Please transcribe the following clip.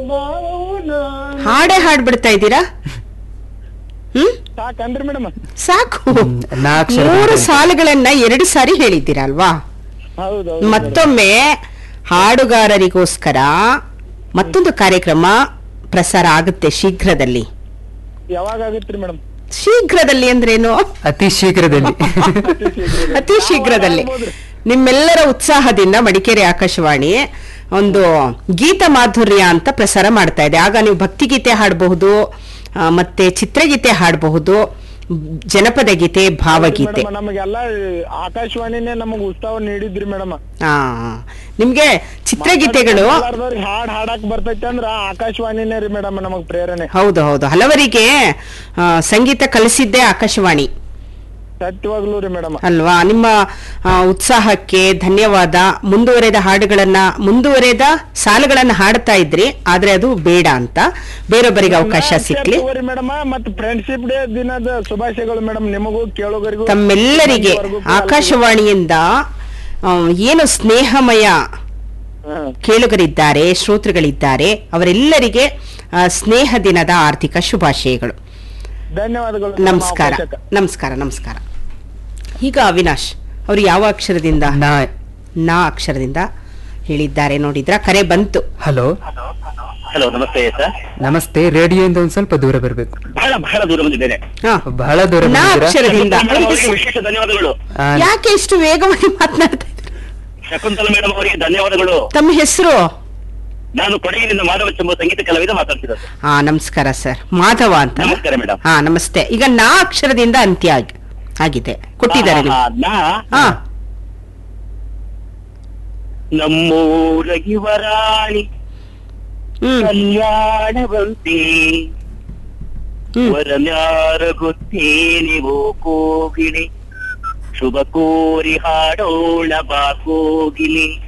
ಮೌನ ಹಾಡೇ ಹಾಡ್ಬಿಡ್ತಾ ಇದ್ದೀರಾ ಹ್ಮ್ ಸಾಕನ್ರಿ ಮೇಡಮ್ ಸಾಕು ಹ್ಮ್, ನಾಲ್ಕು ಮೂರು ಅಕ್ಷರ ಸಾಲುಗಳನ್ನ ಎರಡು ಸಾರಿ ಹೇಳಿದ್ದೀರಾ ಅಲ್ವಾ ಹೌದು ಮತ್ತೊಮ್ಮೆ ಹಾಡುಗಾರರಿಗೋಸ್ಕರ ಮತ್ತೊಂದು ಕಾರ್ಯಕ್ರಮ ಪ್ರಸಾರ ಆಗುತ್ತೆ ಶೀಘ್ರದಲ್ಲಿ ಯಾವಾಗ ಆಗತ್ರಿ ಮೇಡಮ್ ಶೀಘ್ರದಲ್ಲಿ ಅಂದ್ರೇನು ಅತಿ ಶೀಘ್ರದಲ್ಲಿ ಅತಿ ಶೀಘ್ರದಲ್ಲಿ ನಿಮ್ಮೆಲ್ಲರ ಉತ್ಸಾಹದಿಂದ ಮಡಿಕೇರಿ ಆಕಾಶವಾಣಿ ಒಂದು ಗೀತ ಮಾಧುರ್ಯ ಅಂತ ಪ್ರಸಾರ ಮಾಡ್ತಾ ಇದೆ ಆಗ ನೀವು ಭಕ್ತಿಗೀತೆ ಹಾಡಬಹುದು ಆ, ಮತ್ತೆ ಚಿತ್ರಗೀತೆ ಹಾಡಬಹುದು ಜನಪದ ಗೀತೆ ಭಾವಗೀತೆ ನಮಗೆಲ್ಲ ಆಕಾಶವಾಣಿನೇ ನಮಗ್ ಉತ್ಸಾಹ ನೀಡಿದ್ರಿ ಮೇಡಮ್ ಆ ನಿಮ್ಗೆ ಚಿತ್ರಗೀತೆಗಳು ಹಾಡ್ ಹಾಡಕ್ ಬರ್ತೈತೆ ಅಂದ್ರ ಆಕಾಶವಾಣಿನೇ ರೀ ಮೇಡಮ್ ನಮಗ್ ಪ್ರೇರಣೆ ಹೌದು ಹೌದು ಹಲವರಿಗೆ ಆ, ಸಂಗೀತ ಕಲಿಸಿದ್ದೇ ಆಕಾಶವಾಣಿ ಸತ್ಯವಾಗ್ಲೂ ರೀ ಮೇಡಮ್ ಅಲ್ವಾ ನಿಮ್ಮ ಆ, ಉತ್ಸಾಹಕ್ಕೆ ಧನ್ಯವಾದ ಮುಂದುವರೆದ ಹಾಡುಗಳನ್ನ ಮುಂದುವರೆದ ಸಾಲುಗಳನ್ನ ಹಾಡ್ತಾ ಇದ್ರಿ ಆದ್ರೆ ಅದು ಬೇಡ ಅಂತ ಬೇರೊಬ್ಬರಿಗೆ ಅವಕಾಶ ಸಿಕ್ಲಿ ಮೇಡಮ್ ಮತ್ ಫ್ರೆಂಡ್ಶಿಪ್ ಡೇ ದಿನದ ಶುಭಾಶಯಗಳು ಮೇಡಮ್ ನಿಮಗೂ ಕೇಳೋಗರಿಗೂ ತಮ್ಮೆಲ್ಲರಿಗೆ ಎಲ್ಲರಿಗೂ ಕೂಡ ಆಕಾಶವಾಣಿಯಿಂದ ಆ, ಏನು ಸ್ನೇಹಮಯ ಹಾ. ಕೇಳುಗರಿದ್ದಾರೆ ಶ್ರೋತೃಗಳಿದ್ದಾರೆ ಅವರೆಲ್ಲರಿಗೆ ಆ, ಸ್ನೇಹ ದಿನದ ಆರ್ಥಿಕ ಶುಭಾಶಯಗಳು ಧನ್ಯವಾದಗಳು ನಮ್ಮ ನಮಸ್ಕಾರ ಅವಕಾಶಕ್ಕೆ. ನಮಸ್ಕಾರ ನಮಸ್ಕಾರ ಈಗ ಅವಿನಾಶ್ ಅವರು ಯಾವ ಅಕ್ಷರದಿಂದ ನಾ ನಾ ಅಕ್ಷರದಿಂದ ಹೇಳಿದ್ದಾರೆ ನೋಡಿದ್ರ ಕರೆ ಬಂತು ಹಲೋ ಹಲೋ ನಮಸ್ತೆ ಸರ್ ನಮಸ್ತೆ ರೇಡಿಯೋಯಿಂದ ಒಂದ್ ಸ್ವಲ್ಪ ದೂರ ಬರ್ಬೇಕು ಬಹಳ ಬಹಳ ದೂರ ಬಂದಿದ್ದೇನೆ ಹಾ. ಬಹಳ ದೂರ ನಾ ಬಂದಿದ್ದೀರಾ? ಅಕ್ಷರದಿಂದ ಮೇಡಮ್ ಅವರಿಗೆ ವಿಶೇಷ ಧನ್ಯವಾದಗಳು ಆ, ಯಾಕೆ ಇಷ್ಟು ವೇಗವಾಗಿ ಮಾತನಾಡ್ತಾ ಇದ್ದಾರೆ ಶಕುಂತಲ ಮೇಡಮ್ ಅವರಿಗೆ ಧನ್ಯವಾದಗಳು ತಮ್ಮ ಹೆಸರು ನಾನು ಕೊಡಗಿನಿಂದ ಮಾಧವ ಚೆಂಬು ಸಂಗೀತ ಕಲಾವಿದ ಮಾತಾಡ್ತಿರೋದು ಹಾ ನಮಸ್ಕಾರ ಸರ್ ಮಾಧವ ಅಂತ ನಮಸ್ಕಾರ ಮೇಡಮ್ ಹಾ ನಮಸ್ತೆ ಈಗ ನಾ ಅಕ್ಷರದಿಂದ ಅಂತ್ಯ ಆಗಿ- ಆಗಿದೆ ಕೊಟ್ಟಿದ್ದಾರೆ ನೀವು ನಾ ಹಾ ನಮ್ಮೂರ ಯುವರಾಣಿ ಹ್ಮ್ ಕಲ್ಯಾಣವಂತೆ ಹ್ಮ್ ವರನ್ಯಾರ ಗೊತ್ತೇನಿವೋ ಕೋಗಿಲೆ ಶುಭ ಕೋರಿ ಹಾಡೋಣ ಬಾ ಕೋಗಿಲೆ